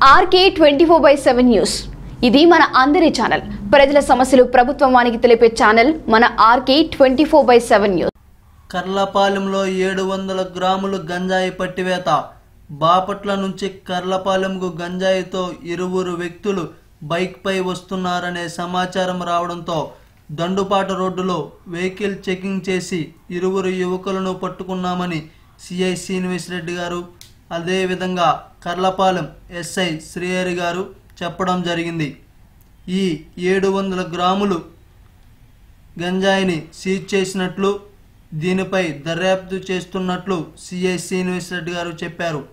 RK twenty four by seven news ఇది మన అందరి ఛానల్ ప్రజల సమస్యలు ప్రభుత్వానికి తెలిపే ఛానల్ మన RK twenty four by seven news కర్లపాలెంలో ఏడు వందల గ్రాములు గంజాయి పట్టివేత బాపట్ల నుంచి కర్లపాలెంకు గంజాయితో ఇరువురు వ్యక్తులు బైక్పై వస్తున్నారనే సమాచారం రావడంతో దండుపాట రోడ్డులో వెహికల్ చెకింగ్ చేసి ఇరువురు యువకులను పట్టుకున్నామని సిఐ శ్రీనివాస్ రెడ్డి గారు అదేవిధంగా కర్లపాలెం ఎస్ఐ శ్రీహరి గారు చెప్పడం జరిగింది ఈ ఏడు వందల గ్రాములు గంజాయిని సీజ్ చేసినట్లు దీనిపై దర్యాప్తు చేస్తున్నట్లు సిఐ శ్రీనివాస్ రెడ్డి గారు చెప్పారు